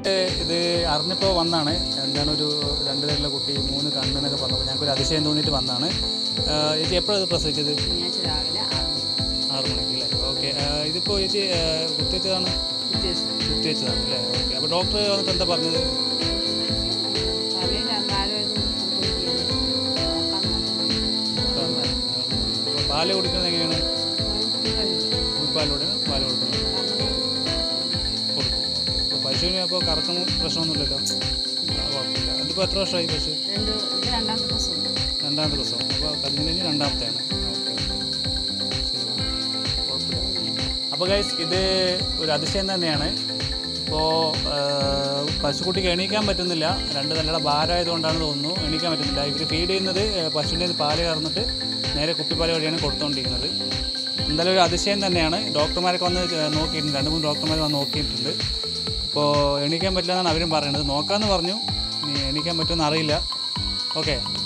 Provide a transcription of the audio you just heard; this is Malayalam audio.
ഇത് അറിഞ്ഞപ്പോൾ വന്നാണ് എന്താണ് ഒരു രണ്ട് പേരുള്ള കുട്ടി മൂന്ന് കണ്ണെന്നൊക്കെ പറഞ്ഞപ്പോൾ ഞങ്ങൾക്കൊരു അതിശയം തോന്നിയിട്ട് വന്നാണ് ചേച്ചി എപ്പോഴാണ് ഇത് പ്രസവിച്ചത് ശനിയാഴ്ച രാവിലെ ആറ് മണി ആറ് മണിക്ക് അല്ലേ ഓക്കെ ഇതിപ്പോൾ ചേച്ചി ആ, കുത്തിവെച്ചതാണ് വ്യത്യാസം കുത്തിവെച്ചതാണ് അല്ലേ ഓക്കെ അപ്പോൾ ഡോക്ടർ വന്നിട്ട് എന്താ പറഞ്ഞത് തലയിൽ നാല് അപ്പോൾ പാല് കുടിക്കുന്നത് എങ്ങനെയാണ് പാലൂടെ പാല് കൊടുക്കുന്നത് കൊടുക്കും ഓക്കെ അപ്പോൾ പശുവിന് അപ്പോൾ കറക്കം പ്രശ്നമൊന്നുമില്ലല്ലോ ആ, കുഴപ്പമില്ല അതിപ്പോൾ എത്ര വർഷമായി പശു രണ്ട് ഇത് രണ്ടാമത്തെ പ്രസവം രണ്ടാമത്തെ ദിവസം അപ്പോൾ കല്യാണം കഴിഞ്ഞ് രണ്ടാമത്തെയാണ് ഓക്കെ ശരി കുഴപ്പമില്ല അപ്പോൾ ഗൈസ് ഇത് ഒരു അതിശയം തന്നെയാണ് ഇപ്പോൾ പശുക്കുട്ടിക്ക് എണീക്കാൻ പറ്റുന്നില്ല രണ്ട് തലയുടെ ഭാരമായതുകൊണ്ടാണ് തോന്നുന്നു എണീക്കാൻ പറ്റുന്നില്ല ഇവർ ഫീഡ് ചെയ്യുന്നത് ഏഹ്, പശുവിൻ്റെ കയ്യിൽ പാല് കറന്നിട്ട് നേരെ കുപ്പിപ്പാല് വഴിയാണ് കൊടുത്തുകൊണ്ടിരിക്കുന്നത് എന്തായാലും ഒരു അതിശയം തന്നെയാണ് ഡോക്ടർമാരൊക്കെ വന്ന് ഏഹ്, നോക്കിയിട്ടുണ്ട് രണ്ട് മൂന്ന് ഡോക്ടർമാർ വന്ന് നോക്കിയിട്ടുണ്ട് അപ്പോൾ എണീക്കാൻ പറ്റില്ല എന്നാണ് അവരും പറയുന്നത് നോക്കാമെന്ന് പറഞ്ഞു ഇനി എണീക്കാൻ പറ്റുമെന്ന് അറിയില്ല ഓക്കെ